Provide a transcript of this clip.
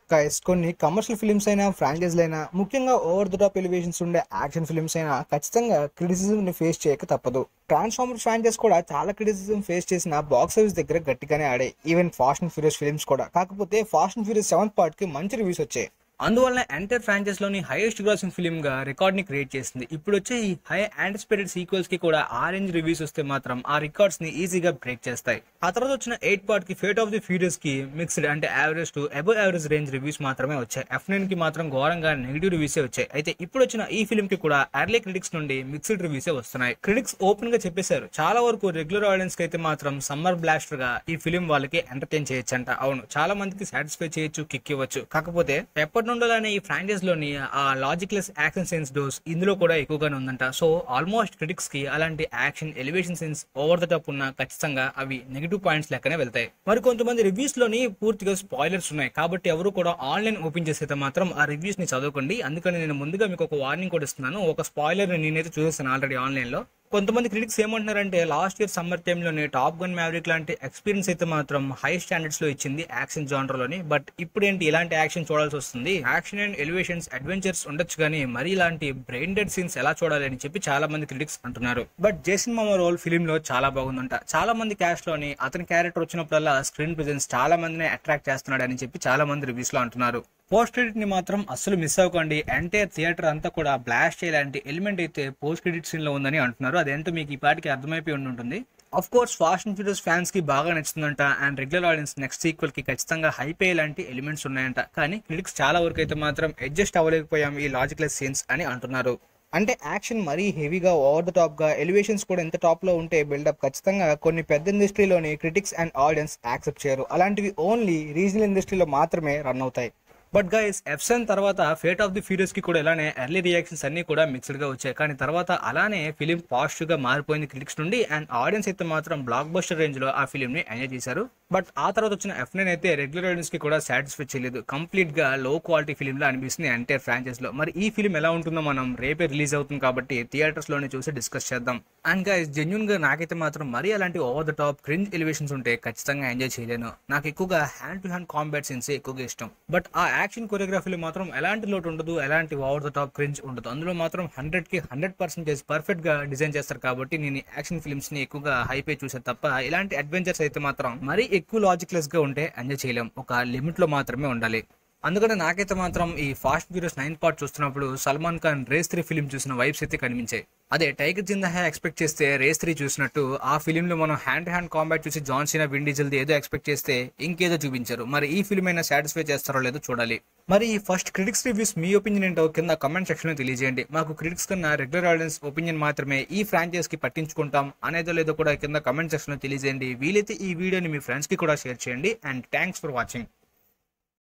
guys కొన్ని commercial films అయినా ఫ్రాంచైజీలు అయినా ముఖ్యంగా ఓవర్ ద టాప్ ఎలివేషన్స్ ఉండే యాక్షన్ ఫిల్మ్స్ అయినా ఖచ్చితంగా క్రిటిసిజం ని ఫేస్ చేయక తప్పదు ట్రాన్స్ఫార్మర్ ఫ్రాంచైజ్ కూడా చాలా క్రిటిసిజం ఫేస్ చేసిన బాక్స్ ఆఫీస్ దగ్గర గట్టిగానే ఆడాయి even fast and furious films కూడా కాకపోతే fast and furious seventh part కి మంచి రివ్యూస్ వచ్చాయి అందువల్ల ఎంటైర్ ఫ్రాంచైజ్ లోని హైయెస్ట్ గ్రాసింగ్ ఫిల్మ్ గా రికార్డ్ ని క్రియేట్ చేసింది ఇప్పుడు వచ్చే ఈ హై యాంటిసిపేటెడ్ సీక్వెల్స్ కి కూడా ఆరెంజ్ రివ్యూస్ వస్తే మాత్రం ఆ రికార్డ్స్ ని ఈజీగా బ్రేక్ చేస్తాయి ఆ తర్వాత వచ్చిన ఎయిట్ పార్ట్ కి ఫేట్ ఆఫ్ ది ఫ్యూరియస్ కి మిక్స్డ్ అంటే average to above average range reviews మాత్రమే వచ్చాయి ఎఫ్ నైన్ కి మాత్రం ఘోరంగా నెగిటివ్ రివ్యూసే వచ్చాయి అయితే ఇప్పుడు వచ్చిన ఈ ఫిల్మ్ కి కూడా ఎర్లీ క్రిటిక్స్ నుండి మిక్స్డ్ రివ్యూసే వస్తున్నాయి క్రిటిక్స్ ఓపెన్ గా చెప్పేశారు చాలా వరకు రెగ్యులర్ ఆడియన్స్ కి అయితే మాత్రం సమ్మర్ బ్లాస్టర్ గా ఈ ఫిల్మ్ వాళ్ళకి ఎంటర్టైన్ చేయొచ్చంట అవును చాలా మందికి సాటిస్ఫై చేయొచ్చు కిక్ ఇవ్వచ్చు కాకపోతే ఎప్పటి నుండో ఈ ఫ్రాంచైజ్ లోని ఆ లాజిక్లెస్ యాక్షన్ సీన్స్ డోస్ ఇందులో కూడా ఎక్కువగానే ఉందంట సో ఆల్మోస్ట్ క్రిటిక్స్ కి అలాంటి action elevation scenes over the top ఉన్న ఖచ్చితంగా అవి నెగిటివ్ పాయింట్స్ లెక్కనే వెళ్తాయి మరి కొంతమంది రివ్యూస్ లోని పూర్తిగా స్పాయిలర్స్ ఉన్నాయి కాబట్టి ఎవరు కూడా ఆన్లైన్ ఓపెన్ చేసేది మాత్రం ఆ రివ్యూస్ ని చదవకండి అందుకని నేను ముందుగా మీకు ఒక వార్నింగ్ కూడా ఇస్తున్నాను ఒక స్పాయిలర్ నేనైతే చూసేస్తాను ఆల్రెడీ ఆన్లైన్ లో కొంతమంది క్రిటిక్స్ ఏమంటున్నారంటే లాస్ట్ ఇయర్ సమ్మర్ టైంలోనే టాప్ గన్ మ్యావరిక్ లాంటి ఎక్స్పీరియన్స్ అయితే మాత్రం హై స్టాండర్డ్స్ లో ఇచ్చింది యాక్షన్ జానర్ లోని బట్ ఇప్పుడు ఏంటి ఇలాంటి యాక్షన్ చూడాల్సి వస్తుంది యాక్షన్ అండ్ ఎలివేషన్స్ అడ్వెంచర్స్ ఉండొచ్చు కానీ మరి ఇలాంటి బ్రెయిన్ డెడ్ సీన్స్ ఎలా చూడాలి అని చెప్పి చాలా మంది క్రిటిక్స్ అంటున్నారు బట్ జేసన్ మామ రోల్ ఫిలిం లో చాలా బాగుందంట చాలా మంది క్యాస్ట్ లోని అతని క్యారెక్టర్ వచ్చినప్పుడల్లా స్క్రీన్ ప్రెజెన్స్ చాలా మందిని అట్రాక్ట్ చేస్తున్నాడు అని చెప్పి చాలా మంది రివ్యూస్ లో అంటున్నారు పోస్ట్ క్రెడిట్ ని మాత్రం అస్సలు మిస్ అవ్వకండి ఎంటైర్ థియేటర్ అంతా కూడా బ్లాస్ట్ చేయలాంటి ఎలిమెంట్ అయితే పోస్ట్ క్రెడిట్ సీన్ లో ఉందని అంటున్నారు అదేంటో మీకు ఈ పాటికి అర్థమైపోయి ఉండి ఉంటుంది of course fast and furious fans కి బాగా నచ్చుతుందంట and regular audience next sequel కి ఖచ్చితంగా హైపే లాంటి ఎలిమెంట్స్ ఉన్నాయంట కానీ క్రిటిక్స్ చాలా వరకు అయితే మాత్రం అడ్జస్ట్ అవ్వలేకపోయాం ఈ లాజిక్లెస్ సీన్స్ అని అంటున్నారు అంటే యాక్షన్ మరీ హెవీగా ఓవర్ ద టాప్ గా ఎలివేషన్స్ కూడా ఎంత టాప్ లో ఉంటే బిల్డప్ ఖచ్చితంగా కొన్ని పెద్ద ఇండస్ట్రీలోని క్రిటిక్స్ అండ్ ఆడియన్స్ యాక్సెప్ట్ చేయరు అలాంటివి ఓన్లీ రీజనల్ ఇండస్ట్రీలో మాత్రమే రన్ అవుతాయి బట్ గైస్ ఎఫ్సన్ తర్వాత ఫేట్ ఆఫ్ ది ఫ్యూరియస్ కి కూడా ఇలానే ఎర్లీ రియాక్షన్స్ అన్ని కూడా మిక్స్డ్ గా వచ్చాయి కానీ తర్వాత అలానే ఫిలిం పాజిటివ్ గా మారిపోయింది క్రిటిక్స్ నుండి అండ్ ఆడియన్స్ అయితే మాత్రం బ్లాక్ బస్టర్ రేంజ్ లో ఆ ఫిలిం ని ఎంజాయ్ చేశారు బట్ ఆ తర్వాత వచ్చిన ఎఫ్ నైన్ అయితే రెగ్యులర్ ఆడియన్స్ కి కూడా సాటిస్ఫై చేయలేదు కంప్లీట్ గా లో క్వాలిటీ ఫిలిం లా అనిపిస్తుంది ఎంటైర్ ఫ్రాంచైజ్ లో మరి ఈ ఫిలిం ఎలా ఉంటుందో మనం రేపే రిలీజ్ అవుతుంది కాబట్టి థియేటర్స్ లోనే చూసి డిస్కస్ చేద్దాం అండ్ గైస్ జెన్యున్ గా నాకైతే మాత్రం మరీ అలాంటి over the top cringe elevations ఉంటే ఖచ్చితంగా ఎంజాయ్ చేయలేను నాకు ఎక్కువగా hand to hand combat scenes ఎక్కువగా ఇష్టం బట్ ఆ యాక్షన్ కొరియోగ్రఫీలో మాత్రం ఎలాంటి లోటు ఉండదు ఎలాంటి ఓవర్ ద టాప్ క్రింజ్ ఉండదు అందులో మాత్రం హండ్రెడ్ కి హండ్రెడ్ పర్సెంటేజ్ పర్ఫెక్ట్ గా డిజైన్ చేస్తారు కాబట్టి నేను యాక్షన్ ఫిల్మ్స్ ని ఎక్కువగా హైపే చూసే తప్ప ఇలాంటి అడ్వెంచర్స్ అయితే మాత్రం మరీ ఎక్కువ లాజిక్లెస్ గా ఉంటే ఎంజాయ్ చేయలేం ఒక లిమిట్ లో మాత్రమే ఉండాలి అందుకని నాకైతే మాత్రం ఈ ఫాస్ట్ ఫ్యూరియస్ నైన్ పార్ట్ చూస్తున్నప్పుడు సల్మాన్ ఖాన్ రేస్ త్రీ ఫిలిం చూసిన వైబ్స్ అయితే కనిపించాయి అదే టైగర్ జిందా హై ఎక్స్పెక్ట్ చేస్తే రేస్ త్రీ చూసినట్టు ఆ ఫిలిం లో మనం హ్యాండ్ హ్యాండ్ కాంబాట్ చూసి జాన్ సీనా విన్ డీజిల్ ఏదో ఎక్స్పెక్ట్ చేస్తే ఇంకేదో చూపించారు మరి ఈ ఫిలిం అయినా సాటిస్ఫై చేస్తారో లేదో చూడాలి మరి ఈ ఫస్ట్ క్రిటిక్స్ రివ్యూస్ మీ ఒపీనియన్ ఏంటో కింద కమెంట్ సెక్షన్ లో తెలియజేయండి మాకు క్రిటిక్స్ కన్నా రెగ్యులర్ ఆడియన్స్ ఒపీనియన్ మాత్రమే ఈ ఫ్రాంచైజ్ కి పట్టించుకుంటాం అనేదో లేదో కూడా కింద కమెంట్ సెక్షన్ లో తెలియజేయండి వీలైతే ఈ వీడియోని మీ ఫ్రెండ్స్ కి కూడా షేర్ చేయండి అండ్ థ్యాంక్స్ ఫర్ వాచింగ్